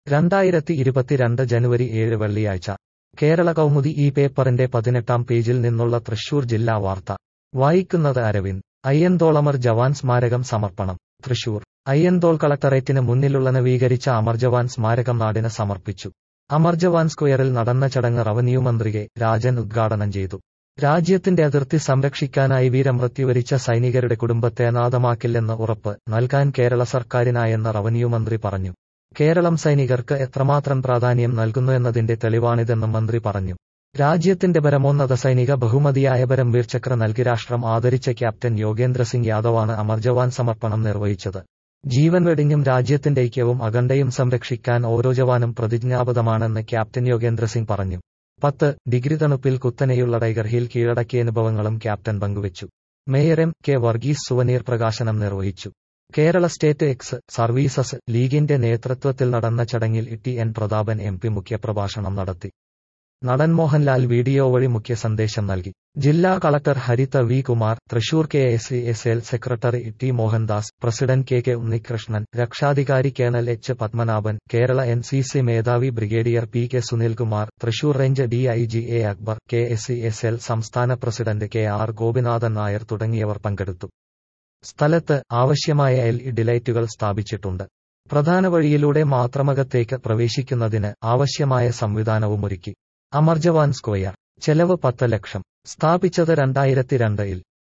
രണ്ടായിരത്തി ഇരുപത്തിരണ്ട് ജനുവരി ഏഴ് വെള്ളിയാഴ്ച കേരള കൗമുദി ഈ പേപ്പറിന്റെ പതിനെട്ടാം പേജിൽ നിന്നുള്ള തൃശൂർ ജില്ലാ വാർത്ത വായിക്കുന്നത് അരവിന്ദ് അയ്യന്തോളമർ ജവാൻ സ്മാരകം സമർപ്പണം തൃശൂർ അയ്യന്തോൾ കളക്ടറേറ്റിന് മുന്നിലുള്ള നവീകരിച്ച അമർ ജവാൻ സ്മാരകം നാടിന് സമർപ്പിച്ചു അമർ ജവാൻ സ്ക്വയറിൽ നടന്ന ചടങ്ങ് റവന്യൂ മന്ത്രി കെ രാജൻ ഉദ്ഘാടനം ചെയ്തു രാജ്യത്തിന്റെ അതിർത്തി സംരക്ഷിക്കാനായി വീരമൃത്യു വരിച്ച സൈനികരുടെ കുടുംബത്തെ അനാഥമാക്കില്ലെന്ന് ഉറപ്പ് നൽകാൻ കേരള സർക്കാരിനായെന്ന് റവന്യൂ മന്ത്രി പറഞ്ഞു കേരളം സൈനികർക്ക് എത്രമാത്രം പ്രാധാന്യം നൽകുന്നുവെന്നതിന്റെ തെളിവാണിതെന്നും മന്ത്രി പറഞ്ഞു രാജ്യത്തിന്റെ പരമോന്നത സൈനിക ബഹുമതിയായ പരംവീർ ചക്ര നൽകി രാഷ്ട്രം ആദരിച്ച ക്യാപ്റ്റൻ യോഗേന്ദ്ര സിംഗ് യാദവാണ് അമർ ജവാൻ സമർപ്പണം നിർവഹിച്ചത് ജീവൻ വെടിഞ്ഞും രാജ്യത്തിന്റെ ഐക്യവും അഖണ്ഡയും സംരക്ഷിക്കാൻ ഓരോ ജവാനും പ്രതിജ്ഞാബദ്ധമാണെന്ന് ക്യാപ്റ്റൻ യോഗേന്ദ്ര സിംഗ് പറഞ്ഞു പത്ത് ഡിഗ്രി തണുപ്പിൽ കുത്തനെയുള്ള ടൈഗർ ഹിൽ കീഴടക്കിയ അനുഭവങ്ങളും ക്യാപ്റ്റൻ പങ്കുവച്ചു mayor M K Varghese souvenir പ്രകാശനം നിർവഹിച്ചു കേരള സ്റ്റേറ്റ് എക്സ് സർവീസസ് ലീഗിന്റെ നേതൃത്വത്തിൽ നടന്ന ചടങ്ങിൽ T N Prathapan M P മുഖ്യപ്രഭാഷണം നടത്തി നടൻ മോഹൻലാൽ വീഡിയോ വഴി മുഖ്യ സന്ദേശം നൽകി ജില്ലാ collector Haritha V Kumar Thrissur K S C S L secretary T Mohandas president K K Unnikrishnan രക്ഷാധികാരി colonel H Padmanabhan Kerala N C C മേധാവി brigadier P K Sunilkumar Thrissur range D I G A Akbar K S C S L സംസ്ഥാന president K R Gopinathan Nair തുടങ്ങിയവർ പങ്കെടുത്തു സ്ഥലത്ത് ആവശ്യമായ L E ഡിലൈറ്റുകൾ സ്ഥാപിച്ചിട്ടുണ്ട് പ്രധാന വഴിയിലൂടെ മാത്രമകത്തേക്ക് പ്രവേശിക്കുന്നതിന് ആവശ്യമായ സംവിധാനവും ഒരുക്കി അമർ ജവാൻ സ്ക്വയർ ചെലവ് പത്ത് ലക്ഷം സ്ഥാപിച്ചത് രണ്ടായിരത്തി രണ്ടിൽ